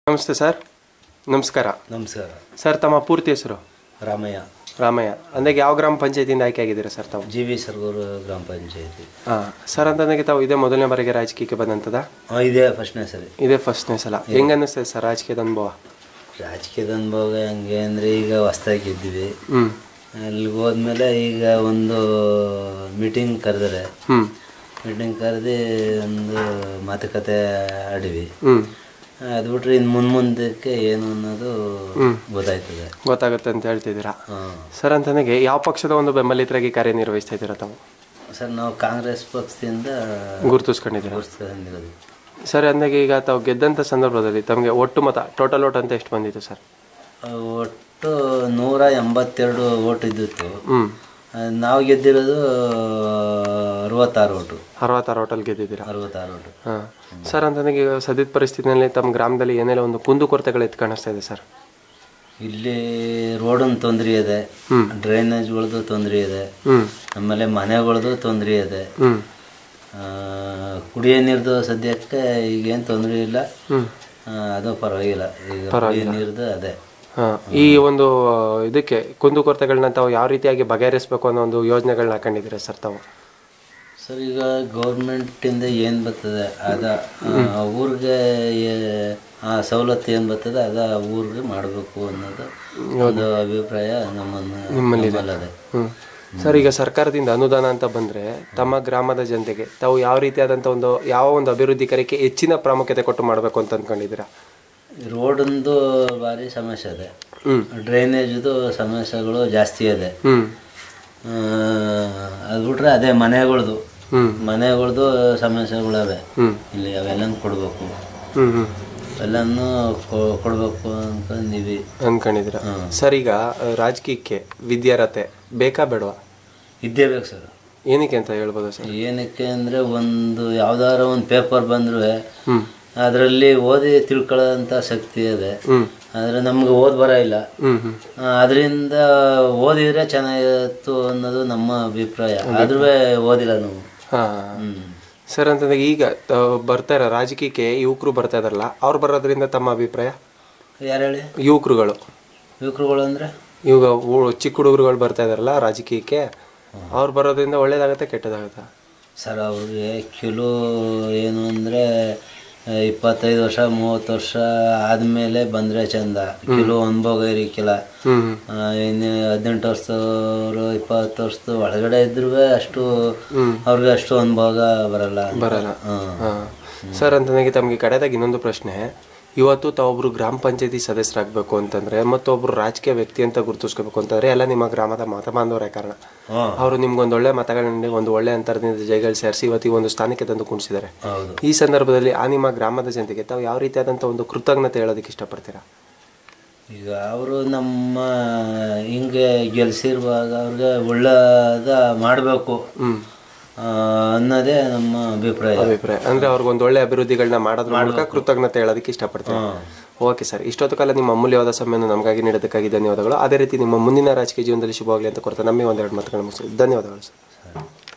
ನಮಸ್ತೆ ಸರ್ ನಮಸ್ಕಾರ ನಮಸ್ಕಾರ ಸರ್ ತಮ್ಮ ಪೂರ್ತಿ ಹೆಸರು ರಾಮಯ್ಯ ರಾಮಯ್ಯ ಅಂದಾಗೆ ಯಾವ ಗ್ರಾಮ ಪಂಚಾಯತಿಯಿಂದ ಆಯ್ಕೆ ಆಗಿದ್ದೀರಾ ಸರ್ ತಾವು ಜಿ ವಿ ಸರ್ಗೂರು ಗ್ರಾಮ ಪಂಚಾಯತಿ ಹಾಂ ಸರ್ ಅಂತಂದಾಗೆ ತಾವು ಇದೇ ಮೊದಲನೇ ಬಾರಿಗೆ ರಾಜಕೀಯಕ್ಕೆ ಬಂದಂಥದ ಹಾಂ ಇದೇ ಫಸ್ಟ್ನೇ ಸರಿ ಇದೇ ಫಸ್ಟ್ನೇ ಸಲ ಹೆಂಗ ಅನ್ನಿಸ್ತದೆ ಸರ್ ರಾಜಕೀಯದ ಅನುಭವ ರಾಜಕೀಯದ ಅನುಭವ ಹೆಂಗೆ ಅಂದರೆ ಈಗ ಹೊಸ್ದಾಗಿ ಗೆದ್ದಿವಿ ಹ್ಞೂ ಅಲ್ಲಿಗೆ ಹೋದ್ಮೇಲೆ ಈಗ ಒಂದು ಮೀಟಿಂಗ್ ಕರೆದರೆ ಹ್ಞೂ ಮೀಟಿಂಗ್ ಕರೆದು ಒಂದು ಮಾತುಕತೆ ಆಡಿವಿ ಹ್ಞೂ ಅದು ಬಿಟ್ರೆ ಇನ್ನು ಮುನ್ ಮುಂದಕ್ಕೆ ಏನು ಅನ್ನೋದು ಗೊತ್ತಾಯ್ತದೆ ಗೊತ್ತಾಗುತ್ತೆ ಅಂತ ಹೇಳ್ತಿದ್ದೀರಾ ಹಾಂ ಸರ್ ಅಂತಂದಾಗೆ ಯಾವ ಪಕ್ಷದ ಒಂದು ಬೆಂಬಲಿತರಾಗಿ ಕಾರ್ಯನಿರ್ವಹಿಸ್ತಾ ಇದ್ದೀರಾ ತಾವು ಸರ್ ನಾವು ಕಾಂಗ್ರೆಸ್ ಪಕ್ಷದಿಂದ ಗುರುತಿಸ್ಕೊಂಡಿದ್ದೀರಾ ಗುರುತಿಸ್ಕೊಂಡಿರೋದು ಸರ್ ಅಂದಾಗೆ ಈಗ ತಾವು ಗೆದ್ದಂಥ ಸಂದರ್ಭದಲ್ಲಿ ತಮಗೆ ಒಟ್ಟು ಮತ ಟೋಟಲ್ ಓಟ್ ಅಂತ ಎಷ್ಟು ಬಂದಿತ್ತು ಸರ್ ಒಟ್ಟು ನೂರ ಎಂಬತ್ತೆರಡು ಓಟ್ ಇದ್ದಿತ್ತು ಹ್ಞೂ ಆ, ನಾವು ಗೆದ್ದಿರೋದು ಅರವತ್ತಾರು ಓಟು ಅರವತ್ತಾರು ಓಟಲ್ಲಿ ಗೆದ್ದಿದ್ದೀರಾ ಅರವತ್ತಾರು ಓಟು ಹಾಂ ಸರ್ ಅಂತಂದಾಗೆ ಈಗ ಸದ್ಯದ ಪರಿಸ್ಥಿತಿನಲ್ಲಿ ತಮ್ಮ ಗ್ರಾಮದಲ್ಲಿ ಏನೆಲ್ಲ ಒಂದು ಕುಂದುಕೊರತೆಗಳು ಎತ್ತು ಕಾಣಿಸ್ತಾ ಇದೆ ಸರ್ ಇಲ್ಲಿ ರೋಡನ್ ತೊಂದರೆ ಇದೆ ಡ್ರೈನೇಜ್ಗಳದ್ದು ತೊಂದರೆ ಇದೆ ಹ್ಞೂ ಆಮೇಲೆ ಮನೆಗಳದ್ದು ತೊಂದರೆ ಇದೆ ಹ್ಞೂ ಆ, ಕುಡಿಯೋ ನೀರ್ದು ಸದ್ಯಕ್ಕೆ ಈಗೇನು ತೊಂದರೆ ಇಲ್ಲ ಹ್ಞೂ ಆ, ಅದು ಪರವಾಗಿಲ್ಲ ಈಗ ಕುಡಿಯೋ ನೀರ್ದು ಅದೇ ಹಾಂ ಈ ಒಂದು ಆ, ಇದಕ್ಕೆ ಕುಂದುಕೊರತೆಗಳನ್ನ ತಾವು ಯಾವ ರೀತಿಯಾಗಿ ಬಗೆಹರಿಸಬೇಕು ಅನ್ನೋ ಒಂದು ಯೋಜನೆಗಳನ್ನ ಹಾಕೊಂಡಿದ್ದೀರಾ ಸರ್ ತಾವು ಸರ್ ಈಗ ಗೌರ್ಮೆಂಟಿಂದ ಏನು ಬರ್ತದೆ ಅದ ಆ, ಊರಿಗೆ ಏ- ಆ ಸವಲತ್ತು ಏನು ಬರ್ತದೆ ಅದ ಊರಿಗೆ ಮಾಡಬೇಕು ಅನ್ನೋದು ಒಂದು ಅಭಿಪ್ರಾಯ ನಮ್ಮನ್ನು ನಮ್ಮಲ್ಲದೆ ಹ್ಞೂ ಸರ್ ಈಗ ಸರ್ಕಾರದಿಂದ ಅನುದಾನ ಅಂತ ಬಂದರೆ ತಮ್ಮ ಗ್ರಾಮದ ಜನತೆಗೆ ತಾವು ಯಾವ ರೀತಿಯಾದಂಥ ಒಂದು ಯಾವ ಒಂದು ಅಭಿವೃದ್ಧಿ ಕಾರ್ಯಕ್ಕೆ ಹೆಚ್ಚಿನ ಪ್ರಾಮುಖ್ಯತೆ ಕೊಟ್ಟು ಮಾಡಬೇಕು ಅಂತ ಅಂದ್ಕೊಂಡಿದ್ದೀರಾ ರೋಡಂದು ಭಾರಿ ಸಮಸ್ಯೆ ಇದೆ ಹ್ಞೂ ಡ್ರೈನೇಜ್ದು ಸಮಸ್ಯೆಗಳು ಜಾಸ್ತಿ ಇದೆ ಹ್ಞೂ ಆ, ಅದು ಬಿಟ್ರೆ ಅದೇ ಮನೆಗಳ್ದು ಹ್ಞೂ ಮನೆಗಳ್ದು ಸಮಸ್ಯೆಗಳವೆ ಹ್ಞೂ ಇಲ್ಲಿ ಅವೆಲ್ಲನೂ ಕೊಡಬೇಕು ಹ್ಞೂ ಹ್ಞೂ ಎಲ್ಲನೂ ಕೊ- ಕೊಡಬೇಕು ಅನ್ಕೊಂಡಿವಿ ಅಂದ್ಕೊಂಡಿದ್ದೀರಾ ಸರ್ ಈಗ ಆ, ರಾಜಕೀಯಕ್ಕೆ ವಿದ್ಯಾರ್ಹತೆ ಬೇಕಾ ಬೇಡವಾ ಇದ್ದೇ ಬೇಕು ಸರ್ ಏನಕ್ಕೆ ಅಂತ ಹೇಳ್ಬೋದು ಸರ್ ಏನಕ್ಕೆ ಅಂದರೆ ಒಂದು ಯಾವ್ದಾರ ಒಂದು ಪೇಪರ್ ಬಂದರೂ ಹ್ಞೂ ಅದರಲ್ಲಿ ಓದಿ ತಿಳ್ಕೊಳ್ಳೋಂಥ ಶಕ್ತಿ ಇದೆ ಹ್ಞೂ ಆದರೆ ನಮ್ಗೆ ಓದ್ ಬರ ಇಲ್ಲ ಹ್ಞೂ ಹ್ಞೂ ಅದರಿಂದ ಓದಿದ್ರೆ ಚೆನ್ನಾಗಿತ್ತು ಅನ್ನೋದು ನಮ್ಮ ಅಭಿಪ್ರಾಯ ಆದ್ರೂ ಓದಿಲ್ಲ ನಾವು ಹಾಂ ಹ್ಮ್. ಸರ್ ಅಂತಂದಾಗ ಈಗ ತ- ಬರ್ತಾ ಇರೋ ರಾಜಕೀಯಕ್ಕೆ ಯುವಕರು ಬರ್ತಾ ಇದಾರಲ್ಲ ಅವ್ರು ಬರೋದ್ರಿಂದ ತಮ್ಮ ಅಭಿಪ್ರಾಯ ಯಾರು ಹೇಳಿ ಯುವಕರುಗಳು ಯುವಕರುಗಳು ಅಂದರೆ ಇವಾಗ ಊ- ಚಿಕ್ಕ ಹುಡುಗರುಗಳು ಬರ್ತಾ ಇದಾರಲ್ಲ ರಾಜಕೀಯಕ್ಕೆ ಅವ್ರು ಬರೋದ್ರಿಂದ ಒಳ್ಳೇದಾಗತ್ತೆ ಕೆಟ್ಟದಾಗತ್ತಾ ಸರ್ ಅವ್ರಿಗೆ ಕೆಲವು ಏನು ಅಂದರೆ ಇಪ್ಪತ್ತೈದು ವರ್ಷ ಮೂವತ್ತು ವರ್ಷ ಆದಮೇಲೆ ಬಂದರೆ ಚಂದ ಕೆಲವು ಅನುಭವ ಇರಕ್ಕಿಲ್ಲ ಹ್ಞೂ ಆ, ಇನ್ನು ಹದಿನೆಂಟು ವರ್ಷದವರು ಇಪ್ಪತ್ತು ವರ್ಷದ ಒಳಗಡೆ ಇದ್ರೂ ಅಷ್ಟು ಅವ್ರಿಗೆ ಅಷ್ಟು ಅನುಭವ ಬರಲ್ಲ ಬರಲ್ಲ ಹಾಂ ಹಾಂ ಸರ್ ಅಂತಂದಾಗ ತಮಗೆ ಕಡೆದಾಗ ಇನ್ನೊಂದು ಪ್ರಶ್ನೆ ಇವತ್ತು ತಾವೊಬ್ರು ಗ್ರಾಮ ಪಂಚಾಯತಿ ಸದಸ್ಯರಾಗಬೇಕು ಅಂತಂದ್ರೆ ಮತ್ತೊಬ್ರು ರಾಜಕೀಯ ವ್ಯಕ್ತಿ ಅಂತ ಗುರುತಿಸ್ಕೋಬೇಕು ಅಂತಂದ್ರೆ ಎಲ್ಲ ನಿಮ್ಮ ಗ್ರಾಮದ ಮತ ಬಾಂಧವರೇ ಕಾರಣ ಹಾಂ ಅವರು ನಿಮ್ಗೊಂದು ಒಳ್ಳೆ ಮತಗಳನ್ನ ಒಂದು ಒಳ್ಳೆ ಅಂತರದಿಂದ ಜೈಗಳು ಸೇರಿಸಿ ಇವತ್ತು ಈ ಒಂದು ಸ್ಥಾನಕ್ಕೆ ತಂದು ಕುಣಿಸಿದ್ದಾರೆ ಹೌದು ಈ ಸಂದರ್ಭದಲ್ಲಿ ಆ ನಿಮ್ಮ ಗ್ರಾಮದ ಜನತೆಗೆ ತಾವು ಯಾವ ರೀತಿಯಾದಂಥ ಒಂದು ಕೃತಜ್ಞತೆ ಹೇಳೋದಕ್ಕೆ ಇಷ್ಟಪಡ್ತೀರಾ ಈಗ ಅವರು ನಮ್ಮ ಹಿಂಗೆ ಗೆಲ್ಸಿರುವಾಗ ಅವ್ರಿಗೆ ಒಳ್ಳೇದ ಮಾಡಬೇಕು ಹ್ಮ್ ಅನ್ನೋದೇ ನಮ್ಮ ಅಭಿಪ್ರಾಯ ಅಭಿಪ್ರಾಯ ಅಂದ್ರೆ ಅವ್ರಿಗೊಂದು ಒಳ್ಳೆ ಅಭಿವೃದ್ಧಿಗಳನ್ನ ಮಾಡೋದ್ರ ಮೂಲಕ ಕೃತಜ್ಞತೆ ಹೇಳೋದಕ್ಕೆ ಇಷ್ಟಪಡ್ತೀನಿ ಹಾಂ ಓಕೆ ಸರ್ ಇಷ್ಟೊತ್ತು ಕಾಲ ನಿಮ್ಮ ಅಮೂಲ್ಯವಾದ ಸಮಯವನ್ನು ನಮಗಾಗಿ ನೀಡೋದಕ್ಕಾಗಿ ಧನ್ಯವಾದಗಳು ಅದೇ ರೀತಿ ನಿಮ್ಮ ಮುಂದಿನ ರಾಜಕೀಯ ಜೀವನದಲ್ಲಿ ಶುಭವಾಗಲಿ ಅಂತ ಕೊಡ್ತಾ ನಮಗೆ ಒಂದೆರಡು ಮಾತುಗಳು ಮುಗಿಸಿ ಧನ್ಯವಾದಗಳು ಸರ್